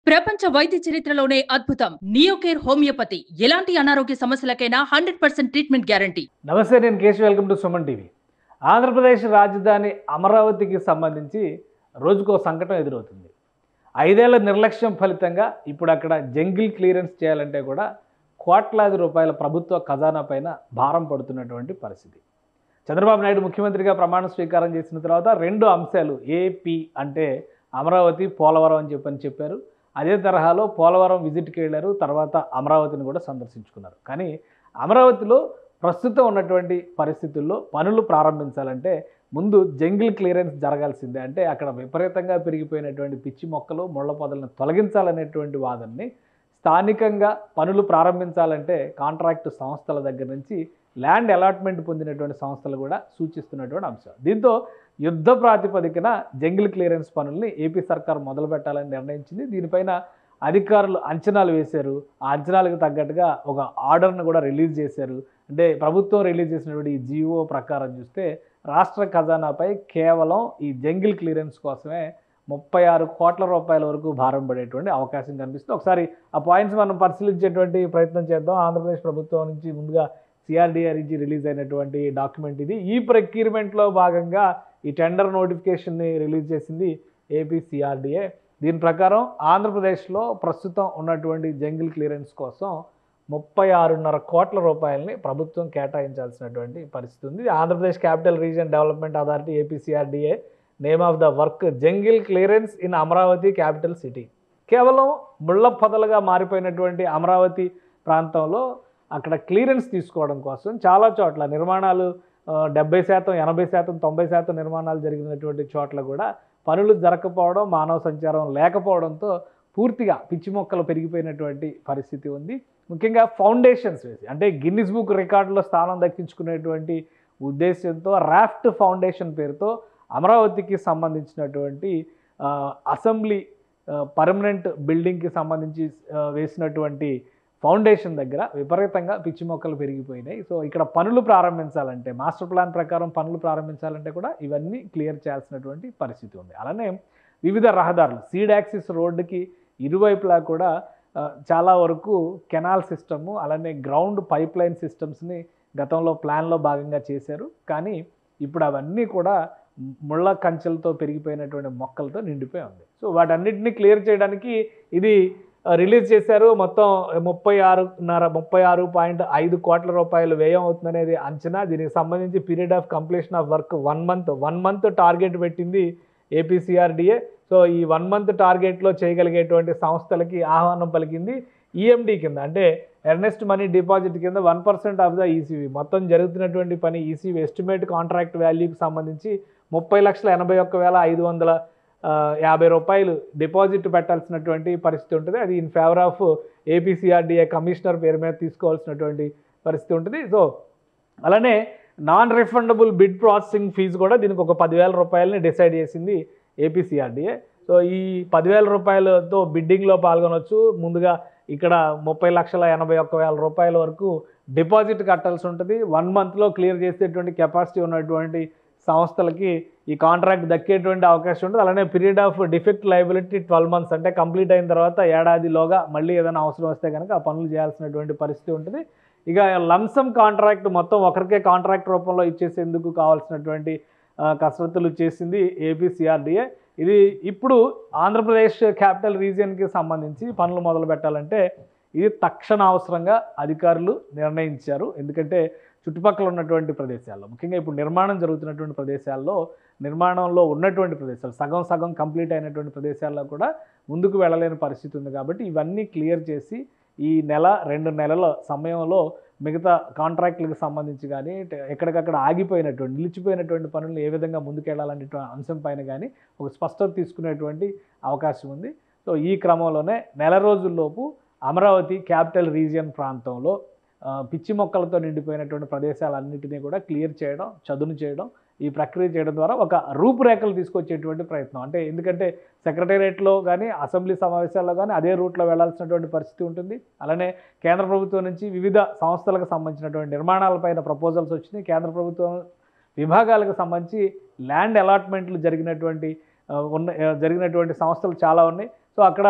ప్రపంచ వైద్య చరిత్రలోనే అద్భుతం నియోకేర్ హోమియోపతి ఎలాంటి అనారోగ్య సమస్యలకైనా హండ్రెడ్ పర్సెంట్ ట్రీట్మెంట్ గ్యారంటీ నమస్తే నేను Keshav welcome to Suman TV Andhra Pradesh రాజధాని అమరావతికి సంబంధించి రోజుకో సంకటం ఎదురవుతుంది ఐదేళ్ల నిర్లక్ష్యం ఫలితంగా ఇప్పుడు అక్కడ జంగిల్ క్లియరెన్స్ చేయాలంటే కూడా కోట్లాది రూపాయల ప్రభుత్వ ఖజానా పైన భారం పడుతున్నటువంటి పరిస్థితి చంద్రబాబు నాయుడు ముఖ్యమంత్రిగా ప్రమాణ స్వీకారం చేసిన తర్వాత రెండు అంశాలు ఏపీ అంటే అమరావతి పోలవరం అని చెప్పని చెప్పారు అదే తరహాలో పోలవరం విజిట్కి వెళ్ళారు తర్వాత అమరావతిని కూడా సందర్శించుకున్నారు కానీ అమరావతిలో ప్రస్తుతం ఉన్నటువంటి పరిస్థితుల్లో పనులు ప్రారంభించాలంటే ముందు జంగిల్ క్లియరెన్స్ జరగాల్సిందే అంటే అక్కడ విపరీతంగా పెరిగిపోయినటువంటి పిచ్చి మొక్కలు ముళ్ళ పొదలను తొలగించాలనేటువంటి వాదనని స్థానికంగా పనులు ప్రారంభించాలంటే కాంట్రాక్టు సంస్థల దగ్గర నుంచి ల్యాండ్ అలాట్మెంట్ పొందినటువంటి సంస్థలు కూడా సూచిస్తున్నటువంటి అంశం దీంతో యుద్ధ ప్రాతిపదికన జంగిల్ క్లియరెన్స్ పనుల్ని ఏపీ సర్కార్ మొదలు పెట్టాలని నిర్ణయించింది దీనిపైన అధికారులు అంచనాలు వేశారు ఆ అంచనాలకు తగ్గట్టుగా ఒక ఆర్డర్ను కూడా రిలీజ్ చేశారు అంటే ప్రభుత్వం రిలీజ్ చేసినటువంటి ఈ జీవో ప్రకారం చూస్తే రాష్ట్ర ఖజానాపై కేవలం ఈ జంగిల్ క్లియరెన్స్ కోసమే ముప్పై ఆరు కోట్ల రూపాయల వరకు భారం పడేటువంటి అవకాశం కనిపిస్తుంది ఒకసారి ఆ పాయింట్స్ మనం పరిశీలించేటువంటి ప్రయత్నం చేద్దాం ఆంధ్రప్రదేశ్ ప్రభుత్వం నుంచి ముందుగా సిఆర్డీఆర్ నుంచి రిలీజ్ అయినటువంటి డాక్యుమెంట్ ఇది ఈ ప్రక్యూర్మెంట్లో భాగంగా ఈ టెండర్ నోటిఫికేషన్ని రిలీజ్ చేసింది ఏపీ సిఆర్డీఏ దీని ప్రకారం ఆంధ్రప్రదేశ్లో ప్రస్తుతం ఉన్నటువంటి జంగిల్ క్లియరెన్స్ కోసం ముప్పై ఆరున్నర కోట్ల రూపాయలని ప్రభుత్వం కేటాయించాల్సినటువంటి పరిస్థితి ఉంది ఇది Andhra Pradesh capital region development authority APCRDA name of the work jungle clearance in Amaravati capital city కేవలం ముళ్ళ పొదలుగా మారిపోయినటువంటి అమరావతి ప్రాంతంలో అక్కడ క్లియరెన్స్ తీసుకోవడం కోసం చాలా చోట్ల నిర్మాణాలు డెబ్బై శాతం ఎనభై శాతం తొంభై శాతం నిర్మాణాలు జరిగినటువంటి చోట్ల కూడా పనులు జరగకపోవడం మానవ సంచారం లేకపోవడంతో పూర్తిగా పిచ్చి మొక్కలు పెరిగిపోయినటువంటి పరిస్థితి ఉంది ముఖ్యంగా ఫౌండేషన్స్ వేసి అంటే గిన్నిస్ బుక్ రికార్డులో స్థానం దక్కించుకునేటువంటి ఉద్దేశంతో రాఫ్ట్ ఫౌండేషన్ పేరుతో అమరావతికి సంబంధించినటువంటి ఆ, అసెంబ్లీ పర్మనెంట్ బిల్డింగ్కి సంబంధించి ఆ, వేసినటువంటి ఫౌండేషన్ దగ్గర విపరీతంగా పిచ్చి మొక్కలు పెరిగిపోయినాయి సో ఇక్కడ పనులు ప్రారంభించాలంటే మాస్టర్ ప్లాన్ ప్రకారం పనులు ప్రారంభించాలంటే కూడా ఇవన్నీ క్లియర్ చేయాల్సినటువంటి పరిస్థితి ఉంది అలానే వివిధ రహదారులు సీడ్ యాక్సిస్ రోడ్డుకి ఇరువైపులా కూడా ఆ, చాలా వరకు కెనాల్ సిస్టము అలానే గ్రౌండ్ పైప్ లైన్ సిస్టమ్స్ని గతంలో ప్లాన్లో భాగంగా చేశారు కానీ ఇప్పుడు అవన్నీ కూడా ముళ్ళ కంచెలతో పెరిగిపోయినటువంటి మొక్కలతో నిండిపోయి ఉంది సో వాటన్నిటిని క్లియర్ చేయడానికి ఇది ఆ, రిలీజ్ చేశారు మొత్తం ముప్పై ఆరున్నర ముప్పై ఆరు పాయింట్ ఐదు కోట్ల రూపాయలు వ్యయం అవుతుందనేది అంచనా దీనికి సంబంధించి period of completion of work one month one month target పెట్టింది ఏపీసీఆర్డీఏ సో ఈ వన్ మంత్ టార్గెట్లో చేయగలిగేటువంటి సంస్థలకి ఆహ్వానం పలికింది ఈఎండి కింద అంటే ఎర్నెస్ట్ మనీ డిపాజిట్ కింద one percent of the ECV మొత్తం జరుగుతున్నటువంటి పని ఈసీవీ ఎస్టిమేట్ కాంట్రాక్ట్ వాల్యూకి సంబంధించి ముప్పై లక్షల ఎనభై ఒక్క వేల ఐదు వందల ఆ, యాభై రూపాయలు డిపాజిట్ పెట్టాల్సినటువంటి పరిస్థితి ఉంటుంది అది in favour of APCRDA commissioner పేరు మీద తీసుకోవాల్సినటువంటి పరిస్థితి ఉంటుంది సో అలానే non refundable bid processing fee కూడా దీనికి ఒక పదివేల రూపాయలని డిసైడ్ చేసింది ఏపీసీఆర్డీఏ సో ఈ పదివేల రూపాయలతో బిడ్డింగ్లో పాల్గొనవచ్చు ముందుగా ఇక్కడ ముప్పై లక్షల ఎనభై ఒక్క వేల రూపాయల వరకు డిపాజిట్ కట్టాల్సి ఉంటుంది వన్ మంత్లో క్లియర్ చేసేటువంటి కెపాసిటీ ఉన్నటువంటి సంస్థలకి ఈ కాంట్రాక్ట్ దక్కేటువంటి అవకాశం ఉంటుంది అలానే period of defect liability twelve months అంటే కంప్లీట్ అయిన తర్వాత ఏడాదిలోగా మళ్ళీ ఏదైనా అవసరం వస్తే కనుక ఆ పనులు చేయాల్సినటువంటి పరిస్థితి ఉంటుంది ఇక లంసమ్ కాంట్రాక్ట్ మొత్తం ఒకరికే కాంట్రాక్ట్ రూపంలో ఇచ్చేసేందుకు కావాల్సినటువంటి ఆ, కసరత్తులు చేసింది ఏపీసీఆర్డీఏ ఇది ఇప్పుడు ఆంధ్రప్రదేశ్ క్యాపిటల్ రీజియన్కి సంబంధించి పనులు మొదలు పెట్టాలంటే ఇది తక్షణ అవసరంగా అధికారులు నిర్ణయించారు ఎందుకంటే చుట్టుపక్కల ఉన్నటువంటి ప్రదేశాల్లో ముఖ్యంగా ఇప్పుడు నిర్మాణం జరుగుతున్నటువంటి ప్రదేశాల్లో నిర్మాణంలో ఉన్నటువంటి ప్రదేశాలు సగం సగం కంప్లీట్ అయినటువంటి ప్రదేశాల్లో కూడా ముందుకు వెళ్ళలేని పరిస్థితి ఉంది కాబట్టి ఇవన్నీ క్లియర్ చేసి ఈ నెల రెండు నెలల సమయంలో మిగతా కాంట్రాక్టులకు సంబంధించి కానీ ట- ఎక్కడికక్కడ ఆగిపోయినటువంటి నిలిచిపోయినటువంటి పనులు ఏ విధంగా ముందుకెళ్లాలనే అంశం పైన కానీ ఒక స్పష్టత తీసుకునేటువంటి అవకాశం ఉంది సో ఈ క్రమంలోనే నెల రోజుల్లోపు అమరావతి క్యాపిటల్ రీజియన్ ప్రాంతంలో ఆ, పిచ్చి మొక్కలతో నిండిపోయినటువంటి ప్రదేశాలన్నింటినీ కూడా క్లియర్ చేయడం చదును చేయడం ఈ ప్రక్రియ చేయడం ద్వారా ఒక రూపురేఖలు తీసుకొచ్చేటువంటి ప్రయత్నం అంటే ఎందుకంటే సెక్రటేరియట్లో కానీ అసెంబ్లీ సమావేశాల్లో కానీ అదే రూట్లో వెళ్లాల్సినటువంటి పరిస్థితి ఉంటుంది అలానే కేంద్ర ప్రభుత్వం నుంచి వివిధ సంస్థలకు సంబంధించినటువంటి నిర్మాణాలపైన ప్రపోజల్స్ వచ్చినాయి కేంద్ర ప్రభుత్వం విభాగాలకు సంబంధించి ల్యాండ్ అలాట్మెంట్లు జరిగినటువంటి ఆ, ఉన్న ఆ, జరిగినటువంటి సంస్థలు చాలా ఉన్నాయి సో అక్కడ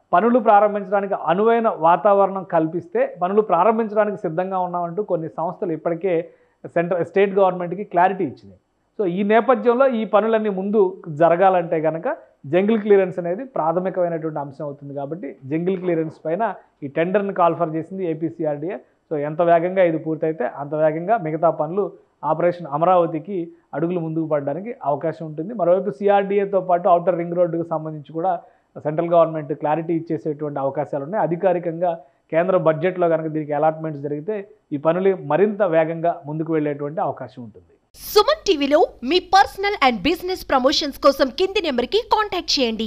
పనులు ప్రారంభించడానికి అనువైన వాతావరణం కల్పిస్తే పనులు ప్రారంభించడానికి సిద్ధంగా ఉన్నామంటూ కొన్ని సంస్థలు ఇప్పటికే సెంట్రల్ స్టేట్ గవర్నమెంట్కి క్లారిటీ ఇచ్చినాయి సో ఈ నేపథ్యంలో ఈ పనులన్నీ ముందు జరగాలంటే కనుక జంగిల్ క్లియరెన్స్ అనేది ప్రాథమికమైనటువంటి అంశం అవుతుంది కాబట్టి జంగిల్ క్లియరెన్స్ పైన ఈ టెండర్ని కాల్ఫర్ చేసింది ఏపీసీఆర్డీఏ సో ఎంత వేగంగా ఇది పూర్తయితే అంత వేగంగా మిగతా పనులు ఆపరేషన్ అమరావతికి అడుగులు ముందుకు పడడానికి అవకాశం ఉంటుంది మరోవైపు సిఆర్డీఏతో పాటు అవుటర్ రింగ్ రోడ్డుకు సంబంధించి కూడా సెంట్రల్ గవర్నమెంట్ క్లారిటీ ఇచ్చేసేటువంటి అవకాశాలు ఉన్నాయి అధికారికంగా కేంద్ర బడ్జెట్లో కనుక దీనికి అలాట్మెంట్స్ జరిగితే ఈ పనులు మరింత వేగంగా ముందుకు వెళ్ళేటువంటి అవకాశం ఉంటుంది సుమన్ టీవీలో మీ పర్సనల్ అండ్ బిజినెస్ ప్రమోషన్స్ కోసం కింది నెంబర్కి కాంటాక్ట్ చేయండి